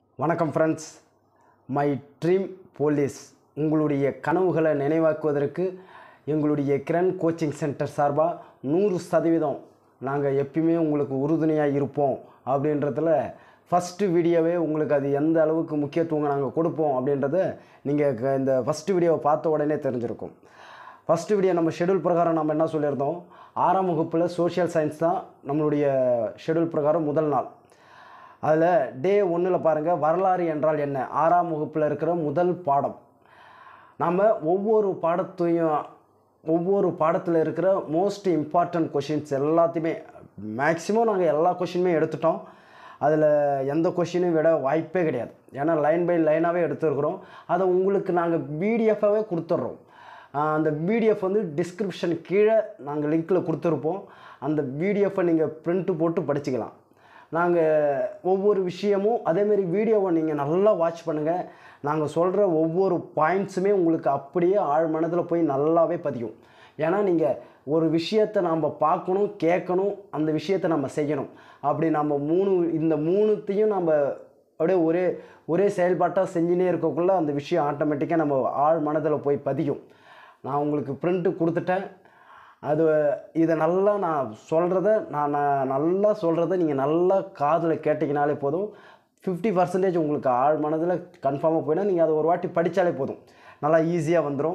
வணக்கம் friends my dream police உங்களுடைய கனவுகளை நினைவாக்குவதற்கு எங்களுடைய கிரண் கோச்சிங் சென்டர் சார்பாக நூறு சதவீதம் நாங்கள் எப்பயுமே உங்களுக்கு உறுதுணையாக இருப்போம் அப்படின்றதுல ஃபஸ்ட்டு வீடியோவே உங்களுக்கு அது எந்த அளவுக்கு முக்கியத்துவம் நாங்கள் கொடுப்போம் அப்படின்றத நீங்கள் இந்த ஃபஸ்ட்டு வீடியோவை பார்த்த உடனே தெரிஞ்சிருக்கும் ஃபஸ்ட்டு வீடியோ நம்ம ஷெடியூல் பிரகாரம் நம்ம என்ன சொல்லியிருந்தோம் ஆறாம் வகுப்பில் சோஷியல் சயின்ஸ் தான் நம்மளுடைய ஷெடியூல் பிரகாரம் முதல் நாள் அதில் டே ஒன்றில் பாருங்கள் வரலாறு என்றால் என்ன ஆறாம் வகுப்பில் இருக்கிற முதல் பாடம் நாம் ஒவ்வொரு பாடத்தையும் ஒவ்வொரு பாடத்தில் இருக்கிற மோஸ்ட் இம்பார்ட்டன்ட் கொஷின்ஸ் எல்லாத்தையுமே மேக்ஸிமம் நாங்கள் எல்லா கொஷினுமே எடுத்துட்டோம் அதில் எந்த கொஷினையும் விட வாய்ப்பே கிடையாது ஏன்னா லைன் பை லைனாகவே எடுத்துருக்குறோம் அதை உங்களுக்கு நாங்கள் பிடிஎஃபாகவே கொடுத்துட்றோம் ஆஹ் அந்த பிடிஎஃப் வந்து டிஸ்கிரிப்ஷன் கீழே நாங்கள் லிங்க்கில் கொடுத்துருப்போம் அந்த பிடிஎஃப்பை நீங்கள் பிரிண்ட்டு போட்டு படிச்சுக்கலாம் நாங்கள் ஒவ்வொரு விஷயமும் அதேமாரி வீடியோவை நீங்கள் நல்லா வாட்ச் பண்ணுங்கள் நாங்கள் சொல்கிற ஒவ்வொரு பாயிண்ட்ஸுமே உங்களுக்கு அப்படியே ஆழ் மனதில் போய் நல்லாவே பதியும் ஏன்னா நீங்கள் ஒரு விஷயத்தை நாம் பார்க்கணும் கேட்கணும் அந்த விஷயத்தை நம்ம செய்யணும் அப்படி நம்ம மூணு இந்த மூணுத்தையும் நம்ம அப்படியே ஒரே ஒரே செயல்பாட்டாக செஞ்சுனே இருக்கக்குள்ள அந்த விஷயம் ஆட்டோமேட்டிக்காக நம்ம ஆழ் மனதில் போய் பதியும் நான் உங்களுக்கு பிரிண்ட்டு கொடுத்துட்டேன் அது இதை நல்லா நான் சொல்கிறத நான் நான் நல்லா சொல்கிறத நீங்கள் நல்லா காதில் கேட்டிங்கனாலே போதும் ஃபிஃப்டி பர்சன்டேஜ் உங்களுக்கு ஆழ் மனதில் கன்ஃபார்மாக போயிடும் நீங்கள் அதை ஒரு வாட்டி படித்தாலே போதும் நல்லா ஈஸியாக வந்துடும்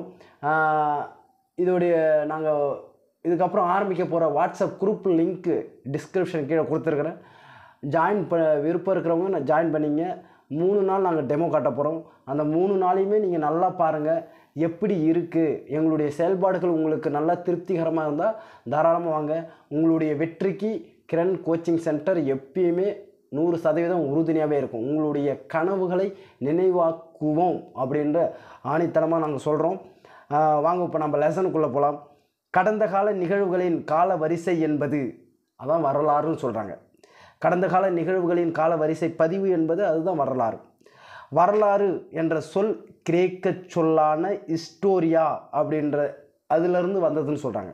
இதோடைய நாங்கள் இதுக்கப்புறம் ஆரம்பிக்க போகிற வாட்ஸ்அப் குரூப் லிங்க்கு டிஸ்கிரிப்ஷன் கீழே கொடுத்துருக்குறேன் ஜாயின் ப விருப்பம் இருக்கிறவங்க நான் ஜாயின் பண்ணிங்க மூணு நாள் நாங்கள் டெமோ காட்ட போகிறோம் அந்த மூணு நாளையுமே நீங்கள் நல்லா பாருங்கள் எப்படி இருக்குது எங்களுடைய செயல்பாடுகள் உங்களுக்கு நல்லா திருப்திகரமாக இருந்தால் தாராளமாக வாங்க உங்களுடைய வெற்றிக்கு கிரண் கோச்சிங் சென்டர் எப்பயுமே நூறு சதவீதம் உறுதுணையாகவே இருக்கும் உங்களுடைய கனவுகளை நினைவாக்குவோம் அப்படின்ற ஆணித்தனமாக நாங்கள் சொல்கிறோம் வாங்க இப்போ நம்ம லெசனுக்குள்ளே போகலாம் கடந்த கால நிகழ்வுகளின் கால வரிசை என்பது அதான் வரலாறுன்னு சொல்கிறாங்க கடந்த கால நிகழ்வுகளின் கால வரிசை பதிவு என்பது அதுதான் வரலாறு வரலாறு என்ற சொல் கிரேக்க சொல்லான ஹிஸ்டோரியா அப்படின்ற அதிலிருந்து வந்ததுன்னு சொல்கிறாங்க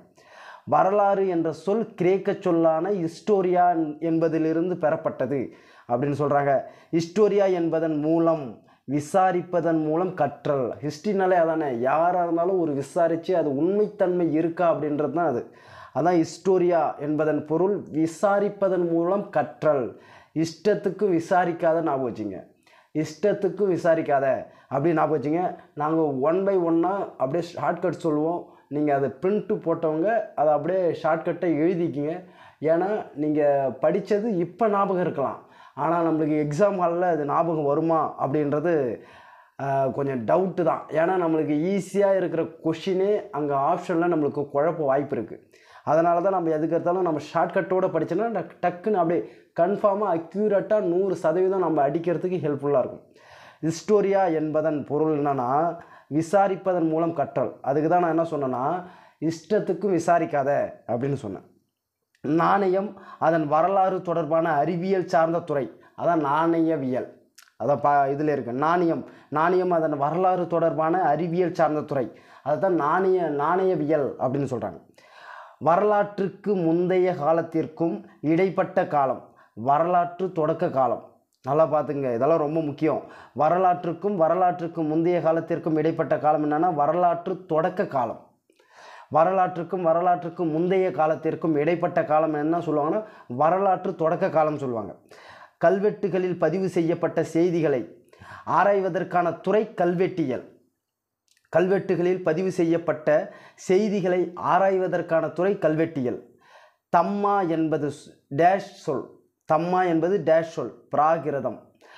வரலாறு என்ற சொல் கிரேக்க சொல்லான ஹிஸ்டோரியா என்பதிலிருந்து பெறப்பட்டது அப்படின்னு சொல்கிறாங்க ஹிஸ்டோரியா என்பதன் மூலம் விசாரிப்பதன் மூலம் கற்றல் ஹிஸ்ட்ரினாலே அதானே யாராக இருந்தாலும் ஒரு விசாரித்து அது உண்மைத்தன்மை இருக்கா அப்படின்றது தான் அது அதான் ஹிஸ்டோரியா என்பதன் பொருள் விசாரிப்பதன் மூலம் கற்றல் இஷ்டத்துக்கு விசாரிக்காத ஞாபகம் வச்சுங்க இஷ்டத்துக்கு விசாரிக்காத அப்படின்னு ஞாபகம் வச்சுங்க நாங்கள் ஒன் பை ஒன்னாக அப்படியே ஷார்ட்கட் சொல்லுவோம் நீங்கள் அதை பிரிண்ட்டு போட்டவங்க அதை அப்படியே ஷார்ட்கட்டை எழுதிக்கிங்க ஏன்னா நீங்கள் படித்தது இப்போ ஞாபகம் இருக்கலாம் ஆனால் நம்மளுக்கு எக்ஸாம் ஹாலில் அது ஞாபகம் வருமா அப்படின்றது கொஞ்சம் டவுட்டு தான் ஏன்னா நம்மளுக்கு ஈஸியாக இருக்கிற கொஷினே அங்கே ஆப்ஷனில் நம்மளுக்கு குழப்ப வாய்ப்பு இருக்குது அதனால தான் நம்ம எதுக்கு எடுத்தாலும் நம்ம ஷார்ட்கட்டோடு படித்தோன்னா டக் டக்குன்னு அப்படியே கன்ஃபார்மாக அக்யூரேட்டாக நூறு சதவீதம் நம்ம அடிக்கிறதுக்கு ஹெல்ப்ஃபுல்லாக இருக்கும் ஹிஸ்டோரியா என்பதன் பொருள் என்னென்னா விசாரிப்பதன் மூலம் கற்றல் அதுக்கு தான் நான் என்ன சொன்னேன்னா இஷ்டத்துக்கும் விசாரிக்காத அப்படின்னு சொன்னேன் நாணயம் அதன் வரலாறு தொடர்பான அறிவியல் சார்ந்த துறை அதான் நாணயவியல் அதான் பா இதில் இருக்குது நாணயம் நாணயம் அதன் வரலாறு தொடர்பான அறிவியல் சார்ந்த துறை அதுதான் நாணய நாணயவியல் அப்படின்னு சொல்கிறாங்க வரலாற்றுக்கு முந்தைய காலத்திற்கும் இடைப்பட்ட காலம் வரலாற்று தொடக்க காலம் நல்லா பார்த்துங்க இதெல்லாம் ரொம்ப முக்கியம் வரலாற்றுக்கும் வரலாற்றுக்கும் முந்தைய காலத்திற்கும் இடைப்பட்ட காலம் என்னென்னா வரலாற்று தொடக்க காலம் வரலாற்றுக்கும் வரலாற்றுக்கும் முந்தைய காலத்திற்கும் இடைப்பட்ட காலம் என்ன சொல்லுவாங்கன்னா வரலாற்று தொடக்க காலம் சொல்லுவாங்க கல்வெட்டுகளில் பதிவு செய்யப்பட்ட செய்திகளை ஆராய்வதற்கான துறை கல்வெட்டியல் கல்வெட்டுகளில் பதிவு செய்யப்பட்ட செய்திகளை ஆராய்வதற்கான துறை கல்வெட்டியல் தம்மா என்பது டேஷ் சொல் தம்மா என்பது டேஷ் சொல் பிராகிருதம்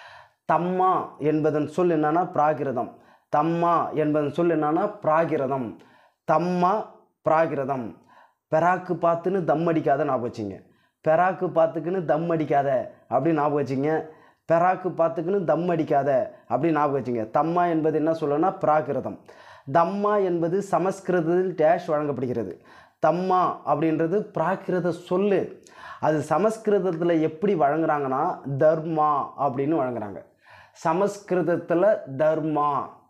தம்மா என்பதன் சொல் என்னன்னா பிராகிருதம் தம்மா என்பதன் சொல் என்னன்னா பிராகிருதம் தம்மா பிராகிருதம் பெராக்கு பார்த்துன்னு தம் அடிக்காத ஞாபகம் வச்சுங்க பெராக்கு பார்த்துக்குன்னு தம் அடிக்காத அப்படின்னு ஞாபகம் வச்சுங்க பெராக்கு பார்த்துக்குன்னு தம் அடிக்காத அப்படின்னு ஞாபகம் வச்சுங்க தம்மா என்பது என்ன சொல்லணும்னா பிராகிருதம் தம்மா என்பது சமஸ்கிருதத்தில் டேஷ் வழங்கப்படுகிறது தம்மா அப்படின்றது பிராகிருத சொல்லு அது சமஸ்கிருதத்தில் எப்படி வழங்குறாங்கன்னா தர்மா அப்படின்னு வழங்குறாங்க சமஸ்கிருதத்தில் தர்மா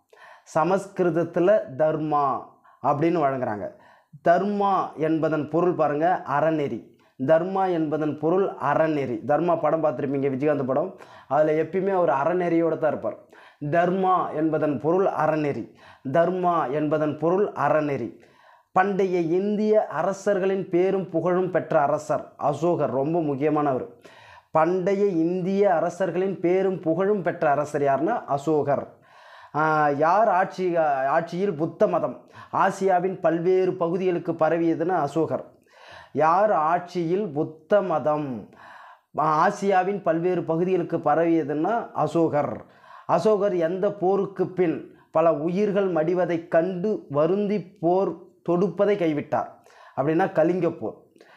சமஸ்கிருதத்தில் தர்மா அப்படின்னு வழங்குறாங்க தர்மா என்பதன் பொருள் பாருங்கள் அறநெறி தர்மா என்பதன் பொருள் அறநெறி தர்மா படம் பார்த்துருப்பீங்க விஜயகாந்த் படம் அதில் எப்பயுமே அவர் அறநெறியோடு தான் இருப்பார் தர்மா என்பதன் பொருள் அறநெறி தர்மா என்பதன் பொருள் அறநெறி பண்டைய இந்திய அரசர்களின் பேரும் புகழும் பெற்ற அரசர் அசோகர் ரொம்ப முக்கியமானவர் பண்டைய இந்திய அரசர்களின் பேரும் புகழும் பெற்ற அரசர் யாருன்னா அசோகர் ஆஹ் யார் ஆட்சி ஆட்சியில் புத்த மதம் ஆசியாவின் பல்வேறு பகுதிகளுக்கு பரவியதுன்னா அசோகர் யார் ஆட்சியில் புத்த மதம் ஆசியாவின் பல்வேறு பகுதிகளுக்கு பரவியதுன்னா அசோகர் அசோகர் எந்த போருக்கு பின் பல உயிர்கள் மடிவதைக் கண்டு வருந்தி போர் தொடுப்பதை கைவிட்டார் அப்படின்னா கலிங்க போர்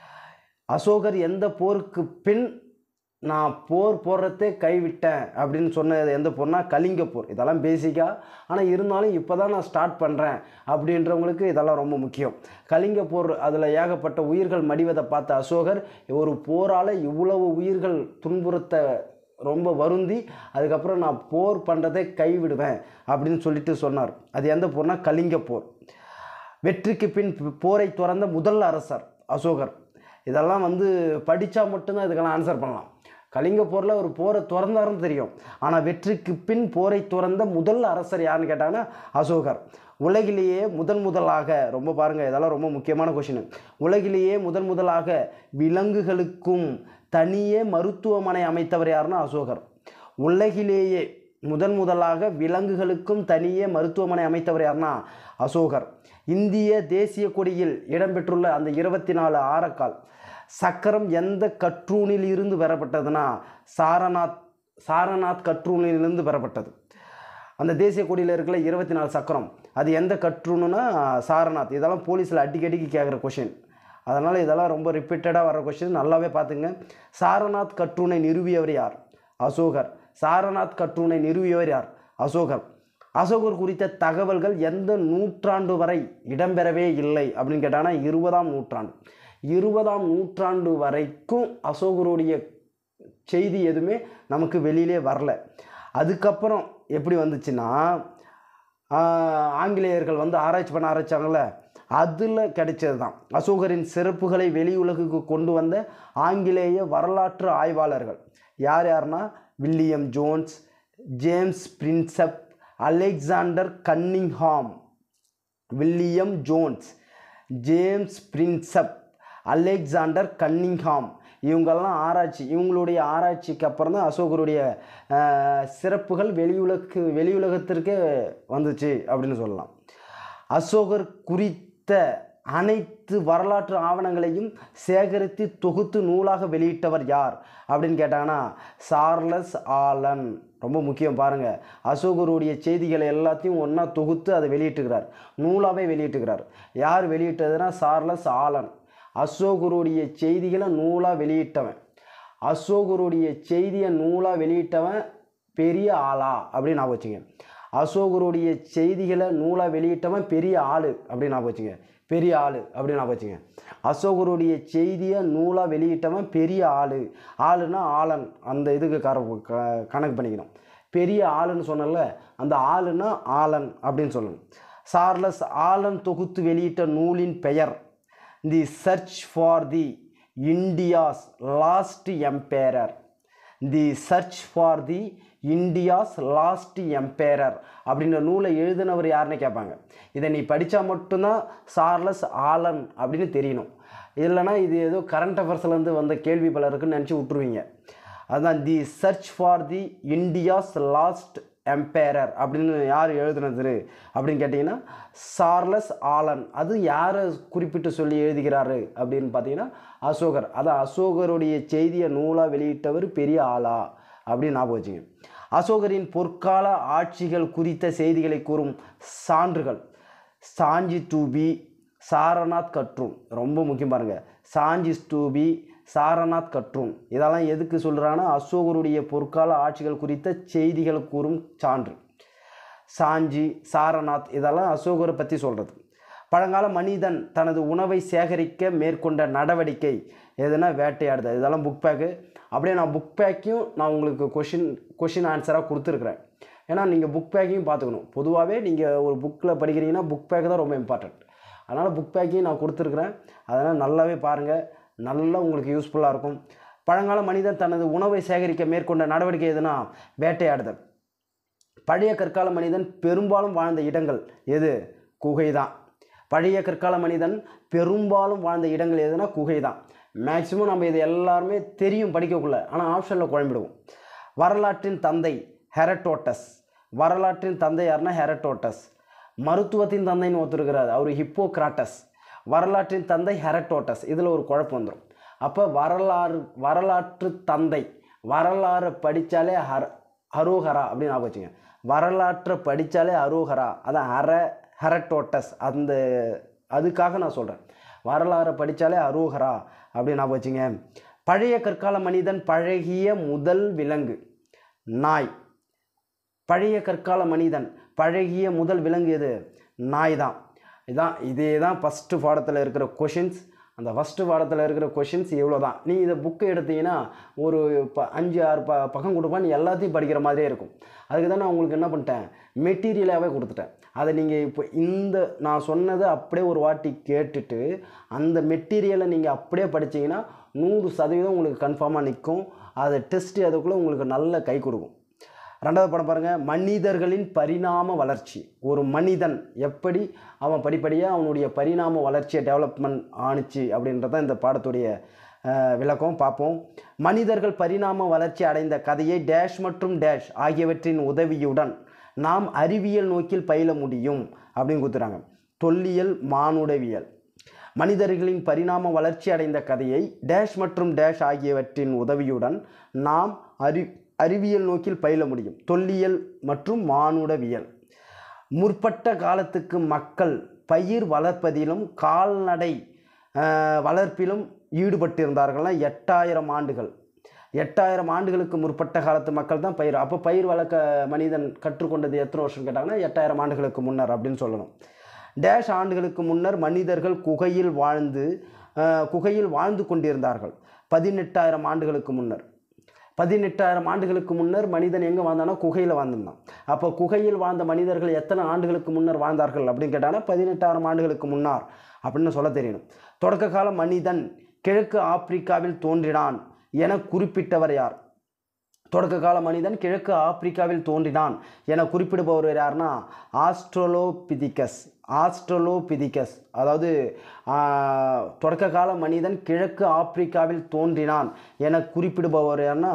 அசோகர் எந்த போருக்கு பின் நான் போர் போடுறதே கைவிட்டேன் அப்படின்னு சொன்னது எந்த போர்னா கலிங்க போர் இதெல்லாம் பேசிக்காக ஆனால் இருந்தாலும் இப்போ தான் நான் ஸ்டார்ட் பண்ணுறேன் அப்படின்றவங்களுக்கு இதெல்லாம் ரொம்ப முக்கியம் கலிங்க போர் அதில் ஏகப்பட்ட உயிர்கள் மடிவதை பார்த்த அசோகர் ஒரு போரால் இவ்வளவு உயிர்கள் துன்புறுத்த ரொம்ப வருந்தி அதுக்கப்புறம் நான் போர் பண்ணுறதை கைவிடுவேன் அப்படின்னு சொல்லிட்டு சொன்னார் அது எந்த போர்னா கலிங்க போர் வெற்றிக்கு பின் போரை துறந்த முதல் அரசர் அசோகர் இதெல்லாம் வந்து படித்தா மட்டும்தான் இதுக்கெல்லாம் ஆன்சர் பண்ணலாம் கலிங்க போரில் ஒரு போரை துறந்தாருன்னு தெரியும் ஆனால் வெற்றிக்கு பின் போரை துறந்த முதல் அரசர் யாருன்னு கேட்டாங்கன்னா அசோகர் உலகிலேயே முதன் முதலாக ரொம்ப பாருங்கள் இதெல்லாம் ரொம்ப முக்கியமான கொஷின் உலகிலேயே முதன் முதலாக விலங்குகளுக்கும் தனியே மருத்துவமனை அமைத்தவர் யாருன்னா அசோகர் உலகிலேயே முதன் முதலாக விலங்குகளுக்கும் தனியே மருத்துவமனை அமைத்தவர் யாருன்னா அசோகர் இந்திய தேசிய கொடியில் இடம்பெற்றுள்ள அந்த இருபத்தி நாலு ஆரக்கால் சக்கரம் எந்த கற்றூனில் இருந்து பெறப்பட்டதுன்னா சாரநாத் சாரநாத் கற்றூனிலிருந்து பெறப்பட்டது அந்த தேசிய கொடியில் இருக்கிற இருபத்தி நாலு சக்கரம் அது எந்த கற்றூனுனா சாரநாத் இதெல்லாம் போலீஸில் அடிக்கடிக்கு கேட்குற கொஷின் அதனால் இதெல்லாம் ரொம்ப ரிப்பீட்டடாக வர கொஷின் நல்லாவே பார்த்துங்க சாரநாத் கற்றூனை நிறுவியவர் யார் அசோகர் சாரநாத் கற்றூனை நிறுவியவர் யார் அசோகர் அசோகர் குறித்த தகவல்கள் எந்த நூற்றாண்டு வரை இடம்பெறவே இல்லை அப்படின்னு கேட்டாங்கன்னா இருபதாம் நூற்றாண்டு இருபதாம் நூற்றாண்டு வரைக்கும் அசோகருடைய செய்தி எதுவுமே நமக்கு வெளியிலே வரல அதுக்கப்புறம் எப்படி வந்துச்சுன்னா ஆஹ், ஆங்கிலேயர்கள் வந்து ஆராய்ச்சி பண்ண ஆரம்பிச்சாங்கல்ல அதில் கிடைச்சது தான் அசோகரின் சிறப்புகளை வெளி உலகுக்கு கொண்டு வந்த ஆங்கிலேய வரலாற்று ஆய்வாளர்கள் யார் யாருன்னா William Jones James Prinsep Alexander Cunningham William Jones James Prinsep Alexander Cunningham இவங்கெல்லாம் ஆராய்ச்சி இவங்களுடைய ஆராய்ச்சிக்கு அப்புறம் தான் அசோகருடைய ஆஹ், சிறப்புகள் வெளியுலகு வெளியுலகத்திற்கே வந்துச்சு அப்படின்னு சொல்லலாம் அசோகர் குறித்த அனைத்து வரலாற்று ஆவணங்களையும் சேகரித்து தொகுத்து நூலாக வெளியிட்டவர் யார் அப்படின்னு கேட்டாங்கன்னா சார்லஸ் ஆலன் ரொம்ப முக்கியம் பாருங்கள் அசோகருடைய செய்திகளை எல்லாத்தையும் ஒன்றா தொகுத்து அதை வெளியிட்டுக்கிறார் நூலாகவே வெளியிட்டுக்கிறார் யார் வெளியிட்டதுன்னா சார்லஸ் ஆலன் அசோகருடைய செய்திகளை நூலாக வெளியிட்டவன் அசோகருடைய செய்தியை நூலாக வெளியிட்டவன் பெரிய ஆளா அப்படின்னு ஞாபகம் வச்சுங்க அசோகருடைய செய்திகளை நூலாக வெளியிட்டவன் பெரிய ஆள் அப்படின்னு ஞாபகம் வச்சுங்க பெரிய ஆள் அப்படின்னு ஞாபகம் வச்சுங்க அசோகருடைய செய்தியை நூலாக வெளியிட்டவன் பெரிய ஆள் ஆளுன்னா ஆளன் அந்த இதுக்கு கர க- கணக்கு பண்ணிக்கணும் பெரிய ஆளுன்னு சொன்னல அந்த ஆளுன்னா ஆலன் அப்படின்னு சொல்லணும் சார்லஸ் ஆலன் தொகுத்து வெளியிட்ட நூலின் பெயர் the search for the India's lost emperor the search for the India's lost emperor அப்படின்ற நூலை எழுதினவர் யாருன்னு கேட்பாங்க இதை நீ படித்தா மட்டும்தான் சார்லஸ் ஆலன் அப்படின்னு தெரியணும் இல்லைன்னா இது ஏதோ கரண்ட் அஃபேர்ஸ்லேருந்து வந்த கேள்வி பல இருக்குன்னு நினச்சி விட்ருவீங்க அதுதான் the search for the India's lost emperor அப்படின்னு யார் எழுதுனது அப்படின்னு கேட்டிங்கன்னா சார்லஸ் ஆலன் அது யாரை குறிப்பிட்டு சொல்லி எழுதுகிறாரு அப்படின்னு பார்த்தீங்கன்னா அசோகர் அதான் அசோகருடைய செய்தியை நூலாக வெளியிட்டவர் பெரிய ஆளா அப்படின்னு ஞாபகம் வச்சுங்க அசோகரின் பொற்கால ஆட்சிகள் குறித்த செய்திகளை கூறும் சான்றுகள் சாஞ்சி டூபி சாரநாத் கற்றும் ரொம்ப முக்கியம் பாருங்கள் சாஞ்சி ஸ்தூபி சாரநாத் கற்றும் இதெல்லாம் எதுக்கு சொல்கிறாங்கன்னா அசோகருடைய பொற்கால ஆட்சிகள் குறித்த செய்திகள் கூறும் சான்று சாஞ்சி சாரநாத் இதெல்லாம் அசோகரை பற்றி சொல்கிறது பழங்கால மனிதன் தனது உணவை சேகரிக்க மேற்கொண்ட நடவடிக்கை எதுனா வேட்டையாடுதல் இதெல்லாம் புக் பேக்கு அப்படியே நான் புக் பேக்கையும் நான் உங்களுக்கு கொஷின் கொஷின் ஆன்சராக கொடுத்துருக்குறேன் ஏன்னா நீங்கள் புக் பேக்கையும் பார்த்துக்கணும் பொதுவாகவே நீங்கள் ஒரு புக்கில் படிக்கிறீங்கன்னா புக் பேக் தான் ரொம்ப இம்பார்ட்டண்ட் அதனால் புக் பேக்கையும் நான் கொடுத்துருக்குறேன் அதனால் நல்லாவே பாருங்கள் நல்லா உங்களுக்கு யூஸ்ஃபுல்லாக இருக்கும் பழங்கால மனிதன் தனது உணவை சேகரிக்க மேற்கொண்ட நடவடிக்கை எதுனா வேட்டையாடுதல் பழைய கற்கால மனிதன் பெரும்பாலும் வாழ்ந்த இடங்கள் எது குகை தான் பழைய கற்கால மனிதன் பெரும்பாலும் வாழ்ந்த இடங்கள் எதுனா குகை தான் மேக்சிமம் நம்ம இது எல்லாருமே தெரியும் படிக்கக்குள்ள ஆனால் ஆப்ஷனில் குழம்பிடுவோம் வரலாற்றின் தந்தை ஹெரட்டோட்டஸ் வரலாற்றின் தந்தை யாருன்னா ஹெரட்டோட்டஸ் மருத்துவத்தின் தந்தைன்னு ஒருத்தருக்கிறார் அவர் ஹிப்போக்ராட்டஸ் வரலாற்றின் தந்தை ஹெரட்டோட்டஸ் இதில் ஒரு குழப்பம் வந்துடும் அப்போ வரலாறு வரலாற்று தந்தை வரலாறு படித்தாலே ஹர் ஹரோஹரா அப்படின்னு ஞாபகம் வச்சுங்க வரலாற்றை படித்தாலே அரோஹரா அதான் ஹர ஹெரட்டோட்டஸ் அந்த அதுக்காக நான் சொல்கிறேன் வரலாறை படித்தாலே அரோஹரா அப்படின்னு ஞாபகம் வச்சுங்க பழைய கற்கால மனிதன் பழகிய முதல் விலங்கு நாய் பழைய கற்கால மனிதன் பழகிய முதல் விலங்கு எது நாய் தான் இதான் இதே தான் ஃபஸ்ட்டு பாடத்தில் இருக்கிற கொஷின்ஸ் அந்த ஃபஸ்ட்டு பாடத்தில் இருக்கிற கொஷின்ஸ் இவ்வளோ தான் நீ இதை புக்கை எடுத்தீங்கன்னா ஒரு ப அஞ்சு ஆறு ப பக்கம் கொடுப்பான்னு எல்லாத்தையும் படிக்கிற மாதிரியே இருக்கும் அதுக்கு தான் நான் உங்களுக்கு என்ன பண்ணிட்டேன் மெட்டீரியலாகவே கொடுத்துட்டேன் அதை நீங்கள் இப்போ இந்த நான் சொன்னதை அப்படியே ஒரு வாட்டி கேட்டுட்டு அந்த மெட்டீரியலை நீங்கள் அப்படியே படிச்சீங்கன்னா நூறு சதவீதம் உங்களுக்கு கன்ஃபார்மாக நிற்கும் அதை டெஸ்ட் அதுக்குள்ளே உங்களுக்கு நல்ல கை கொடுக்கும் ரெண்டாவது படம் பாருங்கள் மனிதர்களின் பரிணாம வளர்ச்சி ஒரு மனிதன் எப்படி அவன் படிப்படியாக அவனுடைய பரிணாம வளர்ச்சியை டெவலப்மெண்ட் ஆணுச்சு அப்படின்றத இந்த பாடத்துடைய அஹ், விளக்கம் பார்ப்போம் மனிதர்கள் பரிணாம வளர்ச்சி அடைந்த கதையை டேஷ் மற்றும் டேஷ் ஆகியவற்றின் உதவியுடன் நாம் அறிவியல் நோக்கில் பயில முடியும் அப்படின்னு கொடுத்துறாங்க தொல்லியல் மானுடவியல் மனிதர்களின் பரிணாம வளர்ச்சி அடைந்த கதையை டேஷ் மற்றும் டேஷ் ஆகியவற்றின் உதவியுடன் நாம் அறி அறிவியல் நோக்கில் பயில முடியும் தொல்லியல் மற்றும் மானுடவியல் முற்பட்ட காலத்துக்கு மக்கள் பயிர் வளர்ப்பதிலும் கால்நடை ஆஹ், வளர்ப்பிலும் ஈடுபட்டிருந்தார்கள்னா எட்டாயிரம் ஆண்டுகள் எட்டாயிரம் ஆண்டுகளுக்கு முற்பட்ட காலத்து மக்கள் தான் பயிர் அப்போ பயிர் வளர்க்க மனிதன் கற்றுக்கொண்டது எத்தனை வருஷம் கேட்டாங்கன்னா எட்டாயிரம் ஆண்டுகளுக்கு முன்னர் அப்படின்னு சொல்லணும் டேஷ் ஆண்டுகளுக்கு முன்னர் மனிதர்கள் குகையில் வாழ்ந்து ஆஹ், குகையில் வாழ்ந்து கொண்டிருந்தார்கள் பதினெட்டாயிரம் ஆண்டுகளுக்கு முன்னர் பதினெட்டாயிரம் ஆண்டுகளுக்கு முன்னர் மனிதன் எங்கே வாழ்ந்தானா குகையில் வாழ்ந்திருந்தான் அப்போ குகையில் வாழ்ந்த மனிதர்கள் எத்தனை ஆண்டுகளுக்கு முன்னர் வாழ்ந்தார்கள் அப்படின்னு கேட்டாங்கன்னா பதினெட்டாயிரம் ஆண்டுகளுக்கு முன்னார் அப்படின்னு சொல்ல தெரியணும் தொடக்க கால மனிதன் கிழக்கு ஆப்பிரிக்காவில் தோன்றினான் என குறிப்பிட்டவர் யார் தொடக்க கால மனிதன் கிழக்கு ஆப்பிரிக்காவில் தோன்றினான் என குறிப்பிடுபவர் யாருன்னா ஆஸ்ட்ரோலோபிதிகஸ் ஆஸ்ட்ரோலோபிதிகஸ் அதாவது ஆஹ், தொடக்க கால மனிதன் கிழக்கு ஆப்பிரிக்காவில் தோன்றினான் என குறிப்பிடுபவர் யாருன்னா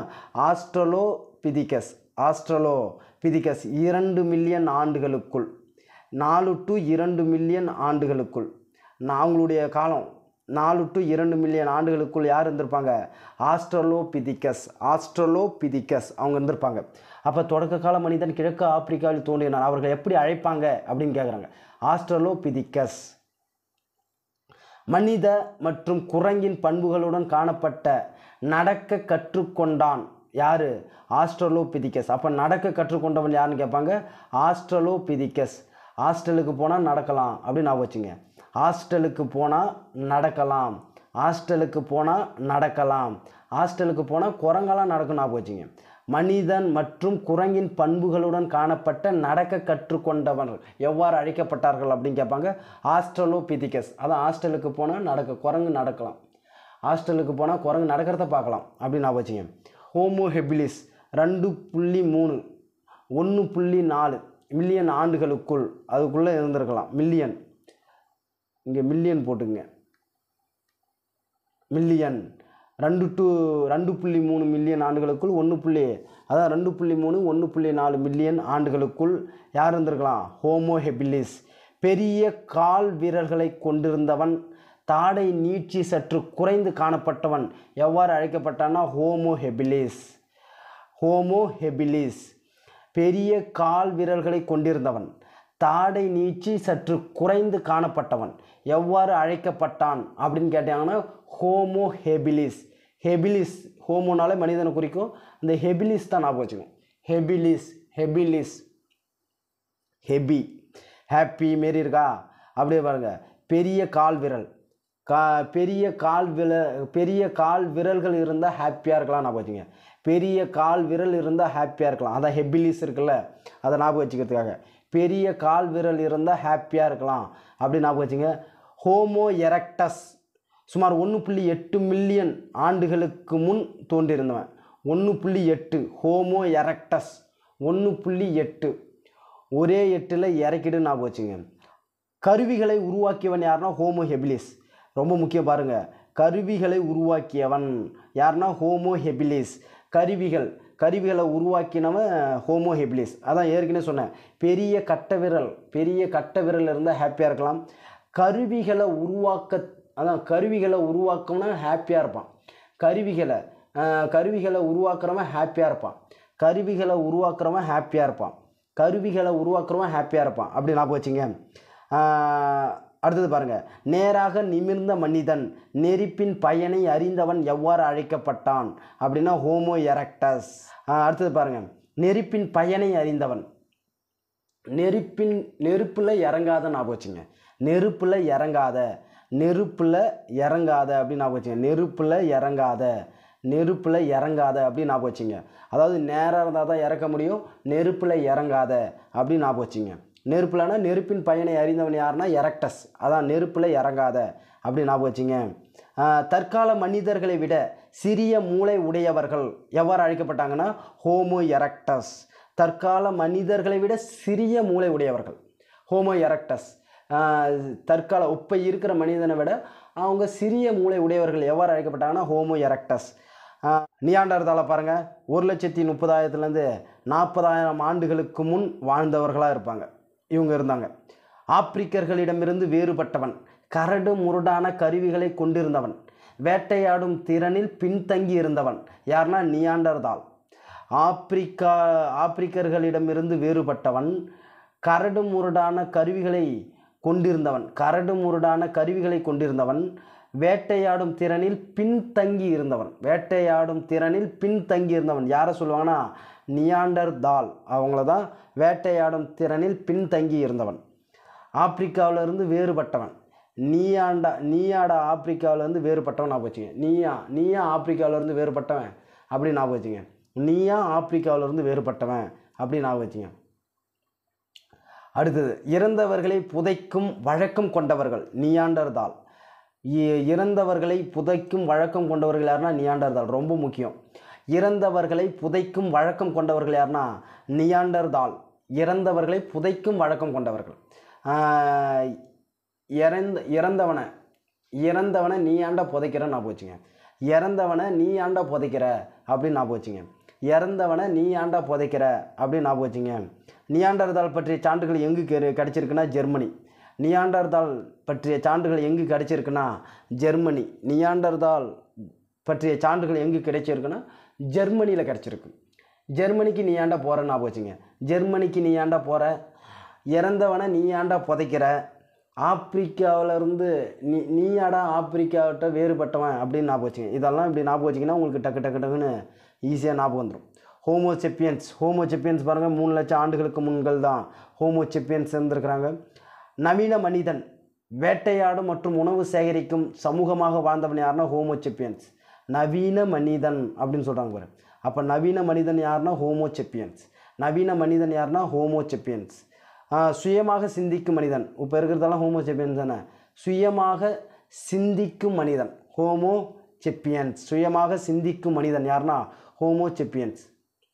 ஆஸ்ட்ரோலோபிதிகஸ் ஆஸ்ட்ரோலோபிதிகஸ் இரண்டு மில்லியன் ஆண்டுகளுக்குள் நாலு டு இரண்டு மில்லியன் ஆண்டுகளுக்குள் நான் அவங்களுடைய காலம் நாலு டு இரண்டு மில்லியன் ஆண்டுகளுக்குள் யார் இருந்திருப்பாங்க ஆஸ்ட்ரலோபிதிகஸ் ஆஸ்ட்ரலோபிதிகஸ் அவங்க இருந்திருப்பாங்க அப்போ தொடக்க கால மனிதன் கிழக்கு ஆப்பிரிக்காவில் தோன்றினான் அவர்கள் எப்படி அழைப்பாங்க அப்படின்னு கேட்குறாங்க ஆஸ்ட்ரலோபிதிகஸ் மனித மற்றும் குரங்கின் பண்புகளுடன் காணப்பட்ட நடக்க கற்றுக்கொண்டான் யாரு ஆஸ்ட்ரலோபிதிகஸ் அப்போ நடக்க கற்றுக்கொண்டவன் யாருன்னு கேட்பாங்க ஆஸ்ட்ரலோபிதிகஸ் ஹாஸ்டலுக்கு போனால் நடக்கலாம் அப்படின்னு நான் வச்சுங்க ஹாஸ்டலுக்கு போனால் நடக்கலாம் ஹாஸ்டலுக்கு போனால் நடக்கலாம் ஹாஸ்டலுக்கு போனால் குரங்கெல்லாம் நடக்கும் ஞாபகம் வச்சுங்க மனிதன் மற்றும் குரங்கின் பண்புகளுடன் காணப்பட்ட நடக்க கற்றுக்கொண்டவர்கள் எவ்வாறு அழைக்கப்பட்டார்கள் அப்படின்னு கேட்பாங்க ஆஸ்ட்ரலோபிதிகஸ் அதான் ஹாஸ்டலுக்கு போனால் நடக்க குரங்கு நடக்கலாம் ஹாஸ்டலுக்கு போனால் குரங்கு நடக்கிறத பார்க்கலாம் அப்படின்னு நான் வச்சுங்க ஹோமோ ஹெபிலிஸ் ரெண்டு புள்ளி மூணு ஒன்று புள்ளி நாலு மில்லியன் ஆண்டுகளுக்குள் அதுக்குள்ளே இருந்திருக்கலாம் மில்லியன் இங்கே மில்லியன் போட்டுங்க மில்லியன் ரெண்டு டு ரெண்டு புள்ளி மூணு மில்லியன் ஆண்டுகளுக்குள் ஒன்று புள்ளி அதான் ரெண்டு புள்ளி மூணு ஒன்று புள்ளி நாலு மில்லியன் ஆண்டுகளுக்குள் யார் இருந்திருக்கலாம் ஹோமோ ஹெபிலிஸ் பெரிய கால் வீரர்களை கொண்டிருந்தவன் தாடை நீட்சி சற்று குறைந்து காணப்பட்டவன் எவ்வாறு அழைக்கப்பட்டான்னா ஹோமோ ஹெபிலிஸ் ஹோமோ ஹெபிலிஸ் பெரிய கால் விரல்களை கொண்டிருந்தவன் தாடை நீச்சி சற்று குறைந்து காணப்பட்டவன் எவ்வாறு அழைக்கப்பட்டான் அப்படின்னு கேட்டாங்கன்னா ஹோமோ ஹெபிலிஸ் ஹெபிலிஸ் ஹோமோனாலே மனிதனை குறிக்கும் இந்த ஹெபிலிஸ் தான் ஞாபகம் வச்சுக்கணும் ஹெபிலிஸ் ஹெபிலிஸ் ஹெபி ஹாப்பி மாரி இருக்கா அப்படியே பாருங்க பெரிய கால் விரல் கா பெரிய கால் விர பெரிய கால் விரல்கள் இருந்தால் ஹாப்பியாக இருக்கலாம் ஞாபகம் வச்சுங்க பெரிய கால் விரல் இருந்தால் ஹாப்பியாக இருக்கலாம் அதான் ஹெபிலிஸ் இருக்குல்ல அதை ஞாபகம் வச்சுக்கிறதுக்காக பெரிய கால் விரல் இருந்தால் ஹாப்பியாக இருக்கலாம் அப்படி ஞாபகம் வச்சுங்க ஹோமோ எரக்டஸ் சுமார் ஒன்று புள்ளி எட்டு மில்லியன் ஆண்டுகளுக்கு முன் தோன்றியிருந்தவன் ஒன்று புள்ளி எட்டு ஹோமோ எரக்டஸ் ஒன்று புள்ளி எட்டு ஒரே எட்டில் இறக்கிடு ஞாபகம் வச்சுங்க கருவிகளை உருவாக்கியவன் யாருன்னா ஹோமோ ஹெபிலிஸ் ரொம்ப முக்கியம் பாருங்க கருவிகளை உருவாக்கியவன் யாருன்னா ஹோமோ ஹெபிலிஸ் கருவிகள் கருவிகளை உருவாக்கினவன் ஹோமோ ஹெபிலிஸ் அதான் ஏற்கனவே சொன்னேன் பெரிய கட்ட விரல் பெரிய கட்ட விரல் இருந்தால் ஹாப்பியாக இருக்கலாம் கருவிகளை உருவாக்க அதான் கருவிகளை உருவாக்கணும்னா ஹாப்பியாக இருப்பான் கருவிகளை ஆஹ், கருவிகளை உருவாக்குறவன் ஹாப்பியாக இருப்பான் கருவிகளை உருவாக்குறவன் ஹாப்பியாக இருப்பான் கருவிகளை உருவாக்குறவன் ஹாப்பியாக இருப்பான் அப்படி ஞாபகம் வச்சுங்க ஆஹ், அடுத்தது பாருங்க நேராக நிமிர்ந்த மனிதன் நெருப்பின் பயனை அறிந்தவன் எவ்வாறு அழைக்கப்பட்டான் அப்படின்னா ஹோமோ எரக்டஸ் அடுத்தது பாருங்க நெருப்பின் பயனை அறிந்தவன் நெருப்பின் நெருப்பில் இறங்காத ஞாபகம் வச்சுங்க நெருப்பில் இறங்காத நெருப்பில் இறங்காத அப்படின்னு ஞாபகம் வச்சுங்க நெருப்பில் இறங்காத நெருப்பில் இறங்காத அப்படின்னு ஞாபகம் வச்சுங்க அதாவது நேராக இருந்தால் தான் இறக்க முடியும் நெருப்பில் இறங்காத அப்படின்னு ஞாபகம் வச்சுங்க நெருப்புலனா நெருப்பின் பயனை அறிந்தவன் யாருன்னா எரக்டஸ் அதான் நெருப்பில் இறங்காத அப்படின்னு ஞாபகம் வச்சுங்க ஆஹ், தற்கால மனிதர்களை விட சிறிய மூளை உடையவர்கள் எவ்வாறு அழைக்கப்பட்டாங்கன்னா ஹோமோ எரக்டஸ் தற்கால மனிதர்களை விட சிறிய மூளை உடையவர்கள் ஹோமோ எரக்டஸ் தற்கால இப்போ இருக்கிற மனிதனை விட அவங்க சிறிய மூளை உடையவர்கள் எவ்வாறு அழைக்கப்பட்டாங்கன்னா ஹோமோ எரக்டஸ் நியாண்டர்தால பாருங்கள் ஒரு லட்சத்தி முப்பதாயிரத்துலேருந்து நாற்பதாயிரம் ஆண்டுகளுக்கு முன் வாழ்ந்தவர்களாக இருப்பாங்க இவங்க இருந்தாங்க ஆப்பிரிக்கர்களிடமிருந்து வேறுபட்டவன் கரடு முரடான கருவிகளை கொண்டிருந்தவன் வேட்டையாடும் திறனில் பின்தங்கி இருந்தவன் யாருன்னா நியாண்டர்தால் ஆப்பிரிக்கா ஆப்பிரிக்கர்களிடமிருந்து வேறுபட்டவன் கரடு முரடான கருவிகளை கொண்டிருந்தவன் கரடு முரடான கருவிகளை கொண்டிருந்தவன் வேட்டையாடும் திறனில் பின்தங்கி இருந்தவன் வேட்டையாடும் திறனில் பின்தங்கி இருந்தவன் யாரை சொல்லுவாங்கன்னா நியாண்டர் தால் அவங்கள தான் வேட்டையாடும் திறனில் பின்தங்கி இருந்தவன் ஆப்பிரிக்காவிலிருந்து வேறுபட்டவன் நீயாண்டா நீயாடா ஆப்பிரிக்காவிலேருந்து வேறுபட்டவன் ஞாபகம் வச்சுங்க நீயா நீயா ஆப்பிரிக்காவிலேருந்து வேறுபட்டவன் அப்படின்னு ஞாபகம் வச்சுங்க நீயா ஆப்பிரிக்காவிலேருந்து வேறுபட்டவன் அப்படின்னு ஞாபகம் வச்சுங்க அடுத்தது இறந்தவர்களை புதைக்கும் வழக்கம் கொண்டவர்கள் நியாண்டர்தால் இ- இறந்தவர்களை புதைக்கும் வழக்கம் கொண்டவர்கள் யாருன்னா நியாண்டர்தால் ரொம்ப முக்கியம் இறந்தவர்களை புதைக்கும் வழக்கம் கொண்டவர்கள் யாருன்னா நியாண்டர்தால் இறந்தவர்களை புதைக்கும் வழக்கம் கொண்டவர்கள் ஆஹ், இறந்த இறந்தவனை இறந்தவனை நீ ஆண்டா புதைக்கிற ஞாபகம் வச்சுங்க இறந்தவனை நீ ஆண்டா புதைக்கிற அப்படின்னு ஞாபகம் வச்சுங்க இறந்தவனை நீ ஆண்டா புதைக்கிற அப்படின்னு ஞாபகம் வச்சுங்க நியாண்டர்தால் பற்றிய சான்றுகள் எங்கு கெ- கிடைச்சிருக்குன்னா ஜெர்மனி நியாண்டர்தால் பற்றிய சான்றுகள் எங்கு கிடைச்சிருக்குன்னா ஜெர்மனி நியாண்டர்தால் பற்றிய சான்றுகள் எங்கு கிடைச்சிருக்குன்னா ஜெர்மனியில் கிடைச்சிருக்கு ஜெர்மனிக்கு நீ ஏன்டா போகிற ஞாபகம் வச்சுங்க ஜெர்மனிக்கு நீ ஏன்டா போகிற இறந்தவனை நீ ஏன்டா புதைக்கிற ஆப்பிரிக்காவுல இருந்து நீ நீயாடா ஆப்பிரிக்காவிட்ட வேறுபட்டவன் அப்படின்னு ஞாபகம் வச்சுங்க இதெல்லாம் இப்படி ஞாபகம் வச்சிங்கன்னா உங்களுக்கு டக்கு டக்கு டக்குன்னு ஈஸியாக ஞாபகம் வந்துடும் ஹோமோசெப்பியன்ஸ் ஹோமோசெப்பியன்ஸ் பாருங்கள் மூணு லட்சம் ஆண்டுகளுக்கு முன்கள் தான் ஹோமோசெப்பியன்ஸ் இருந்திருக்கிறாங்க நவீன மனிதன் வேட்டையாடும் மற்றும் உணவு சேகரிக்கும் சமூகமாக வாழ்ந்தவன் யாருன்னா ஹோமோசெப்பியன்ஸ் நவீன மனிதன் அப்படின்னு சொல்கிறாங்க பாரு அப்போ நவீன மனிதன் யாருன்னா ஹோமோசெப்பியன்ஸ் நவீன மனிதன் யாருன்னா ஹோமோசெப்பியன்ஸ் சுயமாக சிந்திக்கும் மனிதன் இப்போ இருக்கிறதெல்லாம் ஹோமோசெப்பியன்ஸ் தானே சுயமாக சிந்திக்கும் மனிதன் ஹோமோ செப்பியன்ஸ் சுயமாக சிந்திக்கும் மனிதன் யாருன்னா ஹோமோ செப்பியன்ஸ்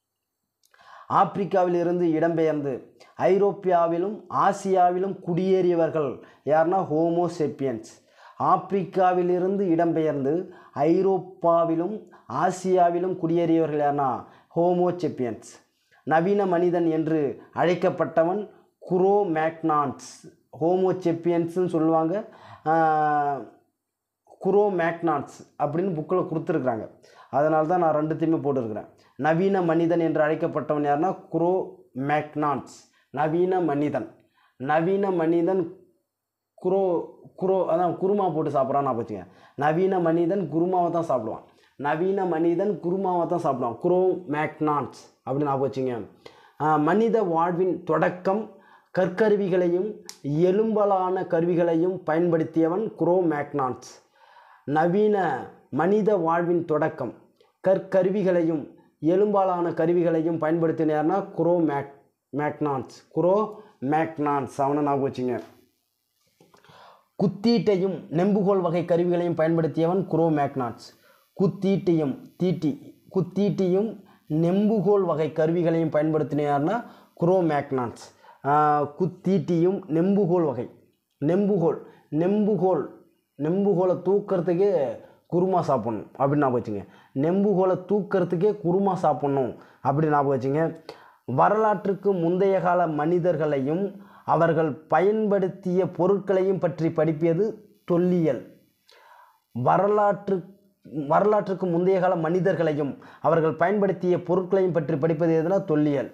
ஆப்பிரிக்காவில் இருந்து இடம்பெயர்ந்து ஐரோப்பியாவிலும் ஆசியாவிலும் குடியேறியவர்கள் யாருன்னா ஹோமோ செப்பியன்ஸ் ஆப்பிரிக்காவிலிருந்து இடம்பெயர்ந்து ஐரோப்பாவிலும் ஆசியாவிலும் குடியேறியவர்கள் யாருன்னா ஹோமோ செப்பியன்ஸ் நவீன மனிதன் என்று அழைக்கப்பட்டவன் குரோ மேக்னான்ஸ் ஹோமோ செப்பியன்ஸ்னு சொல்லுவாங்க ஆஹ், குரோ மேக்னான்ஸ் அப்படின்னு புக்கில் கொடுத்துருக்குறாங்க அதனால தான் நான் ரெண்டுத்தையுமே போட்டிருக்கிறேன் நவீன மனிதன் என்று அழைக்கப்பட்டவன் யாருன்னா குரோ மேக்னான்ஸ் நவீன மனிதன் நவீன மனிதன் குரோ குரோ அதான் குருமா போட்டு சாப்பிட்றான்னு நான் வச்சுங்க நவீன மனிதன் குருமாவை தான் சாப்பிடுவான் நவீன மனிதன் குருமாவை தான் சாப்பிடுவான் குரோ மேக்னான்ஸ் அப்படின்னு நான் வச்சுங்க மனித வாழ்வின் தொடக்கம் கற்கருவிகளையும் எலும்பலான கருவிகளையும் பயன்படுத்தியவன் குரோ மேக்னான்ஸ் நவீன மனித வாழ்வின் தொடக்கம் கற்கருவிகளையும் எலும்பாலான கருவிகளையும் பயன்படுத்தினார்னா cro mag magnons cro magnons அவனை ஞாபகம் வச்சுங்க குத்தீட்டையும் நெம்புகோல் வகை கருவிகளையும் பயன்படுத்தியவன் குரோ மேக்னாட்ஸ் குத்தீட்டையும் தீட்டி குத்தீட்டியும் நெம்புகோல் வகை கருவிகளையும் பயன்படுத்தினார்னா குரோ மேக்னாட்ஸ் ஆஹ் குத்தீட்டியும் நெம்புகோல் வகை நெம்புகோல் நெம்புகோல் நெம்புகோலை தூக்கிறதுக்கே குருமா சாப்பிட்ணும் அப்படின்னு ஞாபகம் வச்சுங்க நெம்புகோலை தூக்கிறதுக்கே குருமா சாப்பிட்ணும் அப்படி ஞாபகம் வச்சுங்க வரலாற்றுக்கு முந்தைய கால மனிதர்களையும் அவர்கள் பயன்படுத்திய பொருட்களையும் பற்றி படிப்பியது தொல்லியல் வரலாற்று வரலாற்றுக்கு முந்தைய கால மனிதர்களையும் அவர்கள் பயன்படுத்திய பொருட்களையும் பற்றி படிப்பது எதுனா தொல்லியல்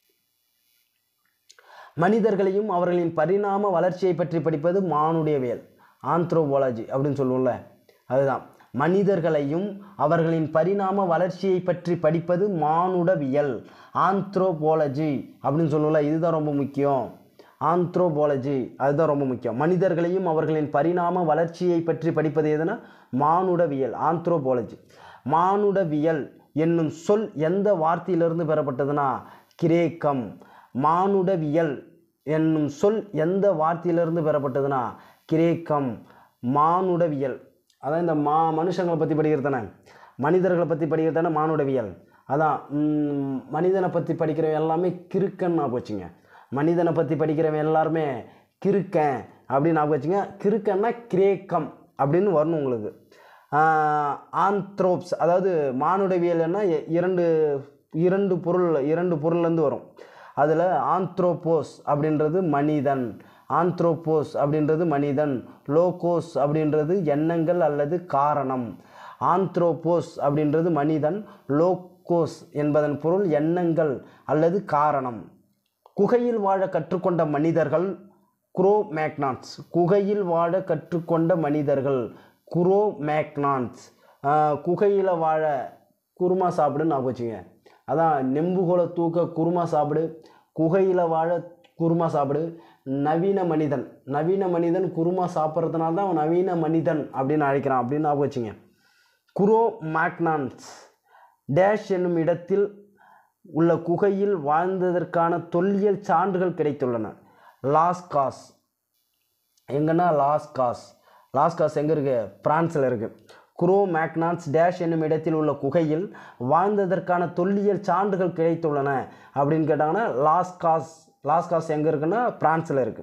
மனிதர்களையும் அவர்களின் பரிணாம வளர்ச்சியை பற்றி படிப்பது மானுடையவியல் ஆந்த்ரோபாலஜி அப்படின்னு சொல்லுவோம்ல அதுதான் மனிதர்களையும் அவர்களின் பரிணாம வளர்ச்சியை பற்றி படிப்பது மானுடவியல் ஆந்த்ரோபாலஜி அப்படின்னு சொல்லுவோம்ல இதுதான் ரொம்ப முக்கியம் ஆந்த்ரோபாலஜி அதுதான் ரொம்ப முக்கியம் மனிதர்களையும் அவர்களின் பரிணாம வளர்ச்சியை பற்றி படிப்பது எதுனா மானுடவியல் ஆந்த்ரோபாலஜி மானுடவியல் என்னும் சொல் எந்த வார்த்தையிலிருந்து பெறப்பட்டதுன்னா கிரேக்கம் மானுடவியல் என்னும் சொல் எந்த வார்த்தையிலிருந்து பெறப்பட்டதுன்னா கிரேக்கம் மானுடவியல் அதான் இந்த மா மனுஷங்களை பற்றி படிக்கிறது தானே மனிதர்களை பற்றி படிக்கிறது தானே மானுடவியல் அதான் ம், மனிதனை பற்றி படிக்கிறவன் எல்லாமே கிறுக்கன்னா போச்சுங்க மனிதனை பற்றி படிக்கிறவன் எல்லாருமே கிறுக்கன் அப்படின்னு ஞாபகம் வச்சுங்க கிறுக்கன்னா கிரேக்கம் அப்படின்னு வரணும் உங்களுக்கு ஆந்த்ரோப்ஸ் அதாவது மானுடவியல்னா இ- இரண்டு இரண்டு பொருள் இரண்டு பொருள்லேருந்து வரும் அதில் ஆந்த்ரோபோஸ் அப்படின்றது மனிதன் ஆந்த்ரோபோஸ் அப்படின்றது மனிதன் லோகோஸ் அப்படின்றது எண்ணங்கள் அல்லது காரணம் ஆந்த்ரோபோஸ் அப்படின்றது மனிதன் லோகோஸ் என்பதன் பொருள் எண்ணங்கள் அல்லது காரணம் குகையில் வாழ கற்றுக்கொண்ட மனிதர்கள் குரோ மேக்னாட்ஸ் குகையில் வாழ கற்றுக்கொண்ட மனிதர்கள் குரோ மேக்னாட்ஸ் குகையில் வாழ குருமா சாப்பிடுன்னு ஞாபகம் வச்சுங்க அதான் நெம்புகோலை தூக்க குருமா சாப்பிடு குகையில் வாழ குருமா சாப்பிடு நவீன மனிதன் நவீன மனிதன் குருமா சாப்பிட்றதுனால தான் அவன் நவீன மனிதன் அப்படின்னு அழைக்கிறான் அப்படின்னு ஞாபகம் வச்சுங்க குரோ மேக்னான்ஸ் டேஷ் என்னும் இடத்தில் உள்ள குகையில் வாழ்ந்ததற்கான தொல்லியல் சான்றுகள் கிடைத்துள்ளன லாஸ்காஸ் எங்கன்னா லாஸ்காஸ் லாஸ்காஸ் எங்கே இருக்கு பிரான்ஸில் இருக்கு குரோ மேக்னான்ஸ் டேஷ் என்னும் இடத்தில் உள்ள குகையில் வாழ்ந்ததற்கான தொல்லியல் சான்றுகள் கிடைத்துள்ளன அப்படின்னு கேட்டாங்கன்னா லாஸ்காஸ் லாஸ்காஸ் எங்கே இருக்குன்னா பிரான்ஸில் இருக்கு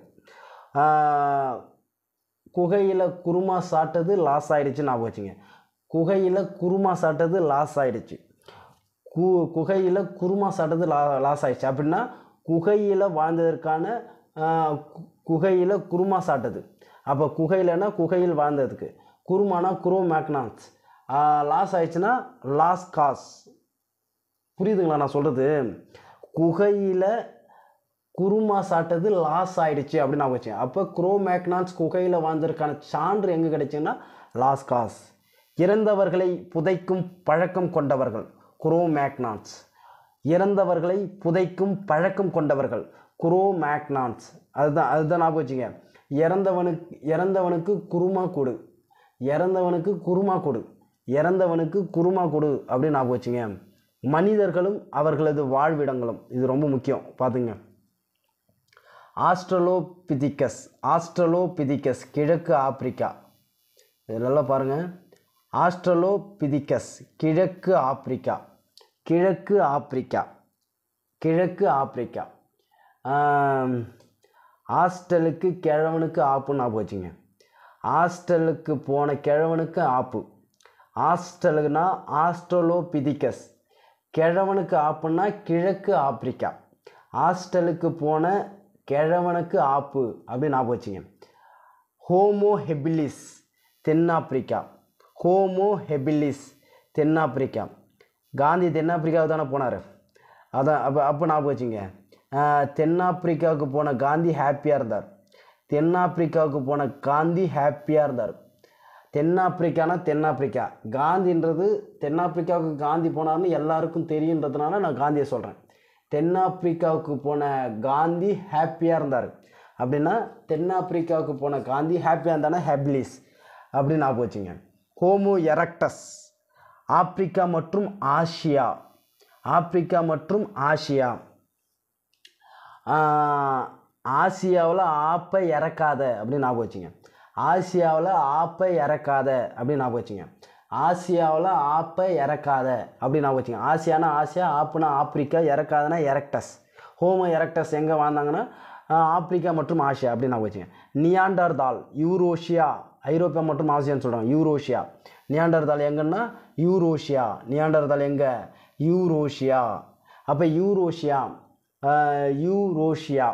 ஆஹ், குகையில் குருமா சாப்பிட்டது லாஸ் ஆயிடுச்சு ஞாபகம் வச்சுங்க குகையில் குருமா சாப்பிட்டது லாஸ் ஆயிடுச்சு கு குகையில் குருமா சாப்பிட்டது லா லாஸ் ஆயிடுச்சு அப்படின்னா குகையில் வாழ்ந்ததற்கான குகையில் குருமா சாப்பிட்டது அப்போ குகையிலனா குகையில் வாழ்ந்ததுக்கு குருமானா குரோ மேக்னான்ஸ் லாஸ் ஆயிடுச்சுன்னா லாஸ் காஸ் புரியுதுங்களா நான் சொல்கிறது குகையில் குருமா சாப்பிட்டது லாஸ் ஆயிடுச்சு அப்படின்னு நான் வச்சேன் அப்போ குரோ மேக்னான்ஸ் குகையில் வாழ்ந்ததற்கான சான்று எங்கே கிடைச்சுன்னா லாஸ் காஸ் இறந்தவர்களை புதைக்கும் பழக்கம் கொண்டவர்கள் குரோ மேக்னான்ஸ் இறந்தவர்களை புதைக்கும் பழக்கம் கொண்டவர்கள் குரோ மேக்னான்ஸ் அதுதான் அதுதான் ஞாபகம் வச்சுங்க இறந்தவனுக்கு இறந்தவனுக்கு குருமா கொடு இறந்தவனுக்கு குருமா கொடு இறந்தவனுக்கு குருமா கொடு அப்படின்னு ஞாபகம் வச்சுங்க மனிதர்களும் அவர்களது வாழ்விடங்களும் இது ரொம்ப முக்கியம் பார்த்துங்க ஆஸ்ட்ரலோபிதிகஸ் ஆஸ்ட்ரலோபிதிகஸ் கிழக்கு ஆப்பிரிக்கா இது நல்லா பாருங்கள் ஆஸ்ட்ரலோபிதிகஸ் கிழக்கு ஆப்பிரிக்கா கிழக்கு ஆப்பிரிக்கா கிழக்கு ஆப்பிரிக்கா ஆம், ஹாஸ்டலுக்கு கிழவனுக்கு ஆப்புன்னு ஞாபகம் வச்சுங்க ஹாஸ்டலுக்கு போன கிழவனுக்கு ஆப்பு ஹாஸ்டலுக்குனா ஆஸ்ட்ரலோபிதிகஸ் கிழவனுக்கு ஆப்புன்னா கிழக்கு ஆப்பிரிக்கா ஹாஸ்டலுக்கு போன கிழவனுக்கு ஆப்பு அப்படின்னு ஞாபகம் வச்சுங்க ஹோமோ ஹெபிலிஸ் தென்னாப்பிரிக்கா ஹோமோ ஹெபிலிஸ் தென்னாப்பிரிக்கா காந்தி தென்னாப்பிரிக்காவுக்கு தானே போனார் அதான் அப்போ அப்போ ஞாபகம் வச்சுங்க ஆஹ், தென்னாப்பிரிக்காவுக்கு போன காந்தி ஹாப்பியாக இருந்தார் தென்னாப்பிரிக்காவுக்கு போன காந்தி ஹாப்பியாக இருந்தார் தென்னாப்பிரிக்கானா தென்னாப்பிரிக்கா காந்தின்றது தென்னாப்பிரிக்காவுக்கு காந்தி போனார்னு எல்லாருக்கும் தெரியுன்றதுனால நான் காந்தியை சொல்கிறேன் தென்னாப்பிரிக்காவுக்கு போன காந்தி ஹாப்பியாக இருந்தார் அப்படின்னா தென்னாப்பிரிக்காவுக்கு போன காந்தி ஹாப்பியாக இருந்தானா ஹேப்லிஸ் அப்படின்னு ஞாபகம் வச்சுங்க ஹோமோ எரக்டஸ் ஆப்பிரிக்கா மற்றும் ஆசியா ஆப்பிரிக்கா மற்றும் ஆசியா ஆசியாவில் ஆப்பை இறக்காத அப்படின்னு ஞாபகம் வச்சுங்க ஆசியாவில் ஆப்பை இறக்காத அப்படின்னு ஞாபகம் வச்சுங்க ஆசியாவில் ஆப்பை இறக்காத அப்படின்னு ஞாபகம் வச்சுங்க ஆசியானா ஆசியா ஆப்புனா ஆப்பிரிக்கா இறக்காதனா எரக்டஸ் ஹோமோ எரக்டஸ் எங்கே வாழ்ந்தாங்கன்னா ஆஹ், ஆப்பிரிக்கா மற்றும் ஆசியா அப்படின்னு ஞாபகம் வச்சுங்க நியாண்டர்தால் யூரோஷியா ஐரோப்பியா மற்றும் ஆசியான்னு சொல்கிறாங்க யூரோஷியா நியாண்டர்தால் எங்கன்னா யூரோஷியா நியாண்டர்தால் எங்கே யூரோஷியா அப்போ யூரோஷியா ஆஹ், யூரோஷியா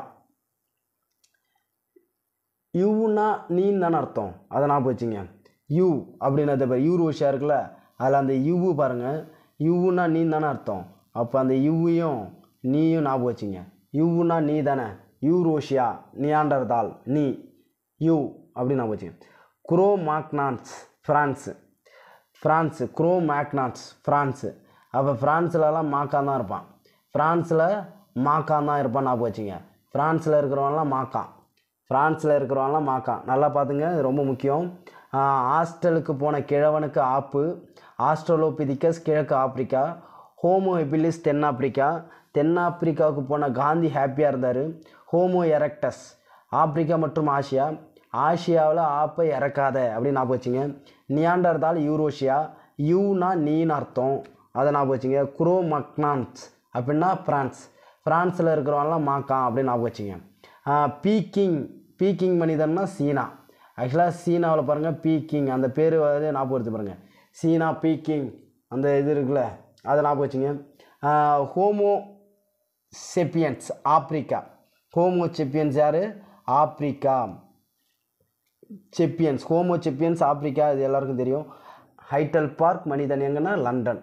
யூன்னா நீன்னு தானே அர்த்தம் அதை ஞாபகம் வச்சுங்க யூ அப்படின்னு அது பேர் யூரோஷியா இருக்குல்ல அதில் அந்த யூவு பாருங்கள் யூன்னா நீ தானே அர்த்தம் அப்போ அந்த யூவையும் நீயும் ஞாபகம் வச்சுங்க யூன்னா நீ தானே யூரோஷியா நியாண்டர்தால் நீ யூ அப்படின்னு ஞாபகம் வச்சுங்க cro magnons France France cro magnons France அப்போ ஃப்ரான்ஸ்லலாம் மாக்கா தான் இருப்பான் ஃப்ரான்ஸில் மாக்கா தான் இருப்பான் ஞாபகம் வச்சுங்க ஃப்ரான்ஸில் இருக்கிறவன்லாம் மாக்கான் ஃப்ரான்ஸில் இருக்கிறவன்லாம் மாக்கான் நல்லா பார்த்துங்க இது ரொம்ப முக்கியம் ஆஹ், ஹாஸ்டலுக்கு போன கிழவனுக்கு ஆப்பு ஆஸ்ட்ரலோபிதிக்கஸ் கிழக்கு ஆப்பிரிக்கா ஹோமோ எபிலிஸ் தென்னாப்பிரிக்கா தென்னாப்பிரிக்காவுக்கு போன காந்தி ஹாப்பியாக இருந்தார் ஹோமோ எரக்டஸ் ஆப்பிரிக்கா மற்றும் ஆசியா ஆசியாவில் ஆப்பை இறக்காத அப்படின்னு ஞாபகம் வச்சுங்க நியாண்டர்தால் யூரோஷியா யூனா நீன்னு அர்த்தம் அதை ஞாபகம் வச்சுங்க குரோ மக்னான்ஸ் அப்படின்னா ஃப்ரான்ஸ் ஃப்ரான்ஸில் இருக்கிறவங்களாம் மாக்கான் அப்படின்னு ஞாபகம் வச்சுங்க ஆஹ், பீக்கிங் பீக்கிங் மனிதன்னா சீனா ஆக்சுவலாக சீனாவில் பாருங்கள் பீக்கிங் அந்த பேர் வந்து ஞாபகம் எடுத்து பாருங்கள் சீனா பீக்கிங் அந்த இது இருக்குல்ல அதை ஞாபகம் வச்சுங்க homo sapiens Africa homo sapiens யார் Africa sapiens homo sapiens Africa இது எல்லாருக்கும் தெரியும் ஹைட்டல் பார்க் மனிதன் எங்கன்னா லண்டன்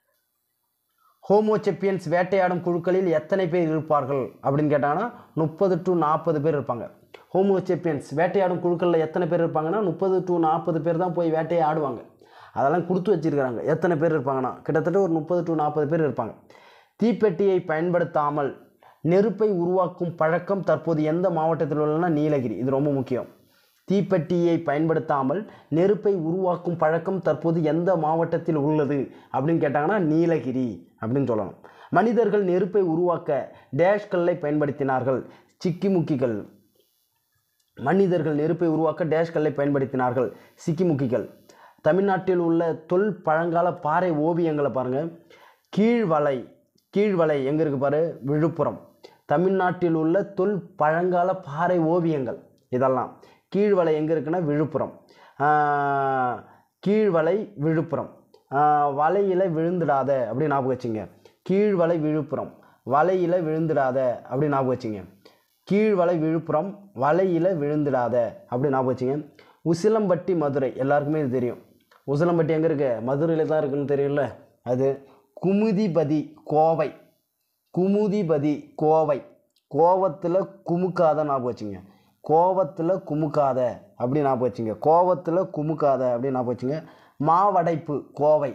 ஹோமோ செப்பியன்ஸ் வேட்டையாடும் குழுக்களில் எத்தனை பேர் இருப்பார்கள் அப்படின்னு கேட்டாங்கன்னா முப்பது டு நாற்பது பேர் இருப்பாங்க ஹோமோ செப்பியன்ஸ் வேட்டையாடும் குழுக்களில் எத்தனை பேர் இருப்பாங்கன்னா முப்பது டு நாற்பது பேர் தான் போய் வேட்டையை ஆடுவாங்க அதெல்லாம் கொடுத்து வச்சிருக்கிறாங்க எத்தனை பேர் இருப்பாங்கன்னா கிட்டத்தட்ட ஒரு முப்பது டு நாற்பது பேர் இருப்பாங்க தீப்பெட்டியை பயன்படுத்தாமல் நெருப்பை உருவாக்கும் பழக்கம் தற்போது எந்த மாவட்டத்தில் உள்ளனா நீலகிரி இது ரொம்ப முக்கியம் தீப்பெட்டியை பயன்படுத்தாமல் நெருப்பை உருவாக்கும் பழக்கம் தற்போது எந்த மாவட்டத்தில் உள்ளது அப்படின்னு கேட்டாங்கன்னா நீலகிரி அப்படின்னு சொல்லணும் மனிதர்கள் நெருப்பை உருவாக்க டேஷ் கல்லை பயன்படுத்தினார்கள் சிக்கிமுக்கிகள் மனிதர்கள் நெருப்பை உருவாக்க டேஷ் கல்லை பயன்படுத்தினார்கள் சிக்கிமுக்கிகள் தமிழ்நாட்டில் உள்ள தொல் பழங்கால பாறை ஓவியங்களை பாருங்கள் கீழ்வலை கீழ்வலை எங்கே இருக்கு பாரு விழுப்புரம் தமிழ்நாட்டில் உள்ள தொல் பழங்கால பாறை ஓவியங்கள் இதெல்லாம் கீழ்வலை எங்கே இருக்குன்னா விழுப்புரம் ஆஹ், கீழ்வலை விழுப்புரம் ஆஹ், வலையில விழுந்துடாத அப்படின்னு ஞாபகம் வச்சுங்க கீழ்வலை விழுப்புரம் வலையில விழுந்துடாத அப்படின்னு ஞாபகம் வச்சுங்க கீழ்வலை விழுப்புரம் வலையில விழுந்துடாத அப்படின்னு ஞாபகம் வச்சுங்க உசிலம்பட்டி மதுரை எல்லாருக்குமே இது தெரியும் உசிலம்பட்டி எங்கே இருக்கு மதுரையில் தான் இருக்குன்னு தெரியும்ல அது குமுதிபதி கோவை குமுதிபதி கோவை கோவத்தில் குமுக்காத ஞாபகம் வச்சுங்க கோவத்தில் குமுக்காத அப்படி ஞாபகம் வச்சுங்க கோவத்தில் குமுக்காத அப்படி ஞாபகம் வச்சுங்க மாவடைப்பு கோவை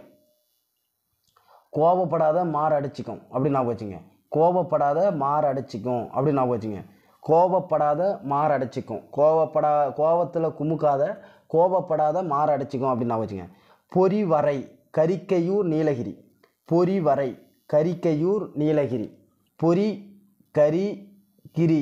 கோவப்படாத மாறு அடிச்சுக்கும் அப்படி ஞாபகம் வச்சுங்க கோவப்படாத மாறு அடிச்சுக்கும் அப்படி ஞாபகம் வச்சுங்க கோவப்படாத மாறு அடிச்சுக்கும் கோவப்படா கோவத்தில் குமுக்காத கோவப்படாத மாறு அடிச்சுக்கும் அப்படின்னு ஞாபகம் வச்சுங்க பொறிவரை கரிக்கையூர் நீலகிரி பொறிவரை கரிக்கையூர் நீலகிரி பொறி கரி கிரி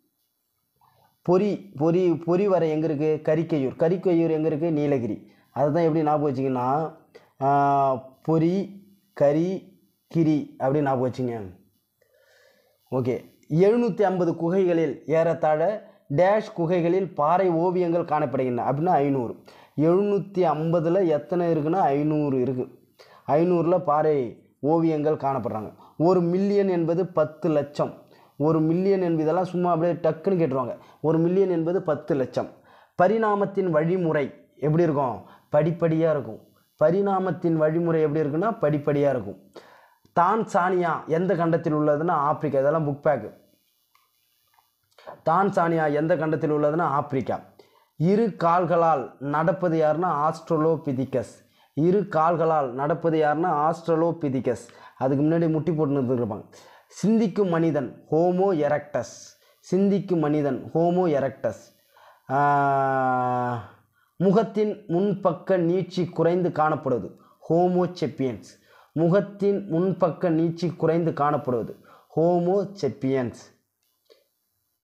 பொறி பொறி பொறிவரை எங்கே இருக்குது கரிக்கையூர் கரிக்கையூர் எங்கே இருக்குது நீலகிரி அதுதான் எப்படி ஞாபகம் வச்சிங்கன்னா ஆஹ், பொறி கரி கிரி அப்படின்னு ஞாபகம் வச்சுங்க ஓகே எழுநூற்றி ஐம்பது குகைகளில் ஏறத்தாழ டேஷ் குகைகளில் பாறை ஓவியங்கள் காணப்படுகின்றன அப்படின்னா ஐநூறு எழுநூற்றி ஐம்பதில் எத்தனை இருக்குன்னா ஐநூறு இருக்குது ஐநூறில் பாறை ஓவியங்கள் காணப்படுறாங்க ஒரு மில்லியன் என்பது பத்து லட்சம் ஒரு மில்லியன் என்பது இதெல்லாம் சும்மா அப்படியே டக்குன்னு கேட்டுருவாங்க ஒரு மில்லியன் என்பது பத்து லட்சம் பரிணாமத்தின் வழிமுறை எப்படி இருக்கும் படிப்படியாக இருக்கும் பரிணாமத்தின் வழிமுறை எப்படி இருக்குன்னா படிப்படியாக இருக்கும் தான்சானியா எந்த கண்டத்தில் உள்ளதுன்னா ஆப்பிரிக்கா இதெல்லாம் புக் பேக்கு தான்சானியா எந்த கண்டத்தில் உள்ளதுன்னா ஆப்பிரிக்கா இரு கால்களால் நடப்பது யாருன்னா ஆஸ்ட்ரலோபிதிகஸ் இரு கால்களால் நடப்பது யாருன்னா ஆஸ்ட்ரலோபிதிகஸ் அதுக்கு முன்னாடி முட்டி போட்டு நிறுத்திருப்பாங்க சிந்திக்கும் மனிதன் ஹோமோ எரக்டஸ் சிந்திக்கும் மனிதன் ஹோமோ எரக்டஸ் ஆஹ், முகத்தின் முன்பக்க நீட்சி குறைந்து காணப்படுவது ஹோமோ செப்பியன்ஸ் முகத்தின் முன்பக்க நீட்சி குறைந்து காணப்படுவது ஹோமோ செப்பியன்ஸ்